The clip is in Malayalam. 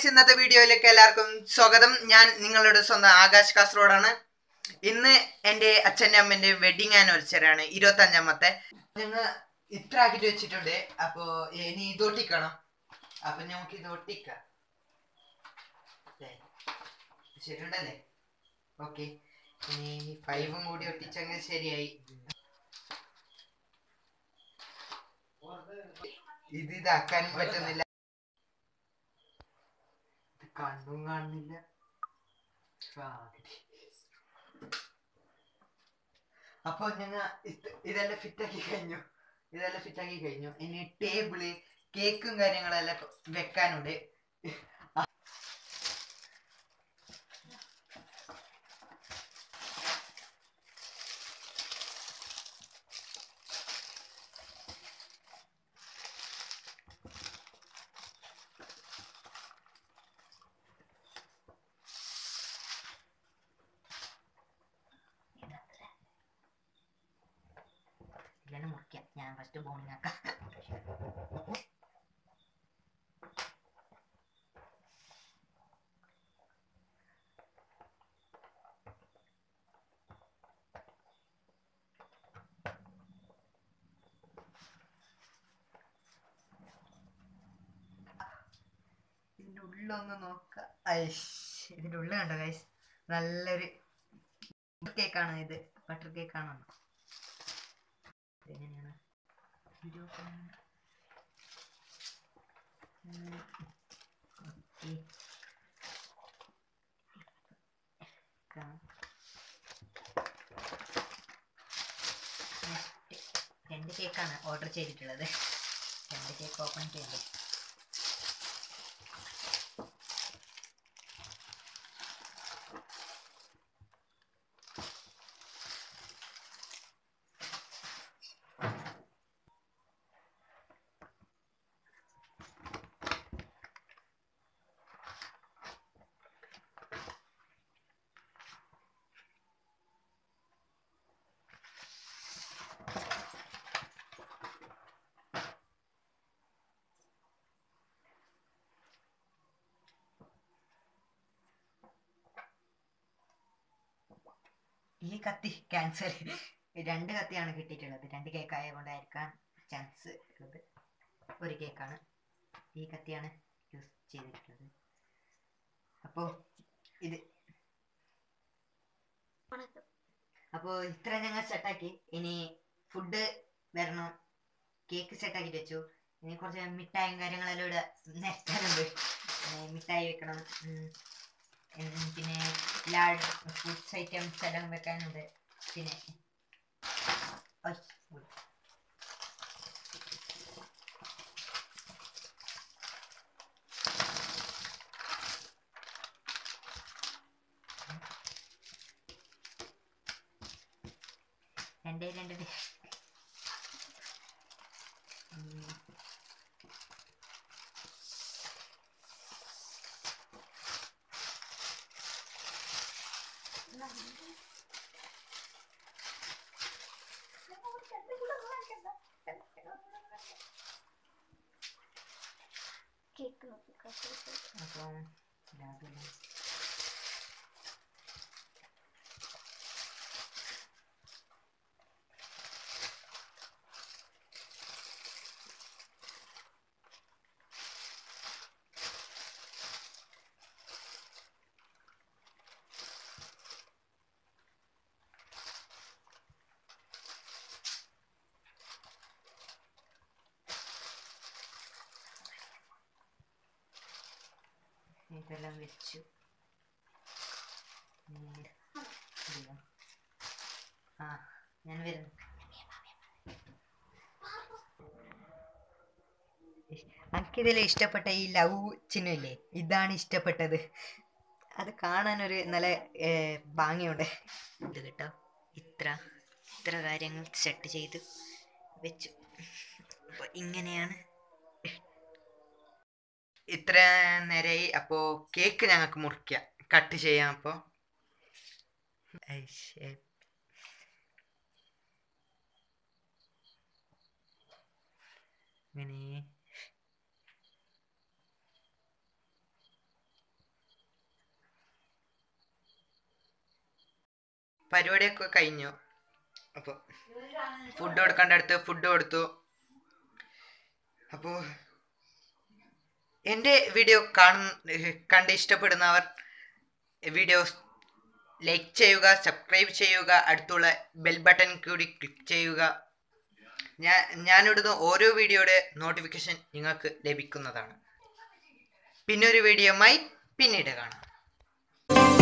ഗൈസ് ഇന്നത്തെ വീഡിയോയിലേക്ക് എല്ലാവർക്കും സ്വാഗതം ഞാൻ നിങ്ങളുടെ സ്വന്തം ആകാശ് കാസർഗോഡാണ് ഇന്ന് എൻ്റെ അച്ഛൻ്റെ അമ്മൻ്റെ വെഡിങ് ആനിവേഴ്സറി ആണ് ഇരുപത്തഞ്ചാമത്തെ ഞങ്ങൾ ഇത്ര ആക്കിട്ട് വെച്ചിട്ടുണ്ട് അപ്പോൾ ഇനി ഇത് ഒട്ടിക്കണം അപ്പം നമുക്ക് ഇത് ഒട്ടിക്കാം ദേ, ശരിയുണ്ടല്ലേ ഓക്കെ ഇനി ഫൈവും കൂടി ഒട്ടിച്ചങ്ങ് ശരിയായി ഇത് ഇതാക്കാനും പറ്റുന്നില്ല ഇത് കണ്ണും കാണുന്നില്ല ആ, കിട്ടി. അപ്പൊ ഞങ്ങ ഇത് ഇതെല്ലാം ഫിറ്റാക്കി കഴിഞ്ഞു ഇതെല്ലാം ഫിറ്റാക്കി കഴിഞ്ഞു ഇനി ടേബിള് കേക്കും കാര്യങ്ങളെല്ലാം വെക്കാനുണ്ട് ഇതിലാണ് മുറിക്കാം ഞാൻ ഫസ്റ്റ് ബോണിങ് ആക്കാം ഇതിന്റെ ഉള്ളൊന്ന് നോക്കാം ഐഷ് ഇതിന്റെ ഉള്ളിൽ കണ്ടോ ഗൈസ് നല്ലൊരു കേക്കാണ് ഇത് ബട്ടർ കേക്കാണ് ഇതെങ്ങനെയാണ് വീഡിയോ ഓക്കെ രണ്ട് കേക്കാണ് ഓർഡർ ചെയ്തിട്ടുള്ളത് രണ്ട് കേക്ക് ഓപ്പൺ ചെയ്യണ്ടേ ഈ കത്തി ക്യാൻസൽ രണ്ട് കത്തിയാണ് കിട്ടിയിട്ടുള്ളത് രണ്ട് കേക്ക് ആയതുകൊണ്ടായിരിക്കാം ചാൻസ് ഉള്ളത് ഒരു കേക്കാണ് ഈ കത്തിയാണ് യൂസ് ചെയ്തിട്ടുള്ളത് അപ്പോൾ ഇത് അപ്പോൾ ഇത്ര ഞങ്ങൾ സെറ്റാക്കി ഇനി ഫുഡ് വരണം കേക്ക് സെറ്റാക്കിയിട്ട് വെച്ചു ഇനി കുറച്ച് മിഠായും കാര്യങ്ങളെല്ലാം ഇവിടെ നിരത്താനുണ്ട് ഏർ മിഠായി വെക്കണം ഉം. ഉം, പിന്നെ ലാഡ് ഫ്രൂട്ട്സ് ഐറ്റംസ് എല്ലാം വെക്കാനുണ്ട് പിന്നെ ഒയ്, ഉയ്. രണ്ടേ രണ്ട് ഡി- ഉം. അപ്പം ഇതാകണം. ഇതെല്ലാം വെച്ചു ഉം. ഇല്ല. ആ ഞാൻ വരുന്നു എനിക്കിതിൽ ഇഷ്ടപ്പെട്ട ഈ ലവ് ചിഹ്നമില്ലേ ഇതാണ് ഇഷ്ടപ്പെട്ടത് അത് കാണാനൊരു നല്ല ഏർ, ഭംഗിയുണ്ട് ഇത് കേട്ടോ ഇത്ര ഇത്ര കാര്യങ്ങൾ സെറ്റ് ചെയ്ത് വെച്ചു അപ്പോൾ ഇങ്ങനെയാണ് ഇത്ര നേരമായി അപ്പോ കേക്ക് ഞങ്ങൾക്ക് മുറിക്കാം കട്ട് ചെയ്യാം അപ്പോ ഇങ്ങനെ പരിപാടിയൊക്കെ കഴിഞ്ഞു അപ്പോൾ ഫുഡ് കൊടുക്കേണ്ട അടുത്ത് ഫുഡ് കൊടുത്തു അപ്പോൾ എൻ്റെ വീഡിയോ കാണുന്ന കണ്ട് ഇഷ്ടപ്പെടുന്നവർ വീഡിയോസ് ലൈക്ക് ചെയ്യുക സബ്സ്ക്രൈബ് ചെയ്യുക അടുത്തുള്ള ബെൽ ബട്ടൺ കൂടി ക്ലിക്ക് ചെയ്യുക ഞാൻ ഞാനിടുന്ന ഓരോ വീഡിയോയുടെ നോട്ടിഫിക്കേഷൻ നിങ്ങൾക്ക് ലഭിക്കുന്നതാണ് പിന്നെ ഒരു വീഡിയോയുമായി പിന്നീട് കാണാം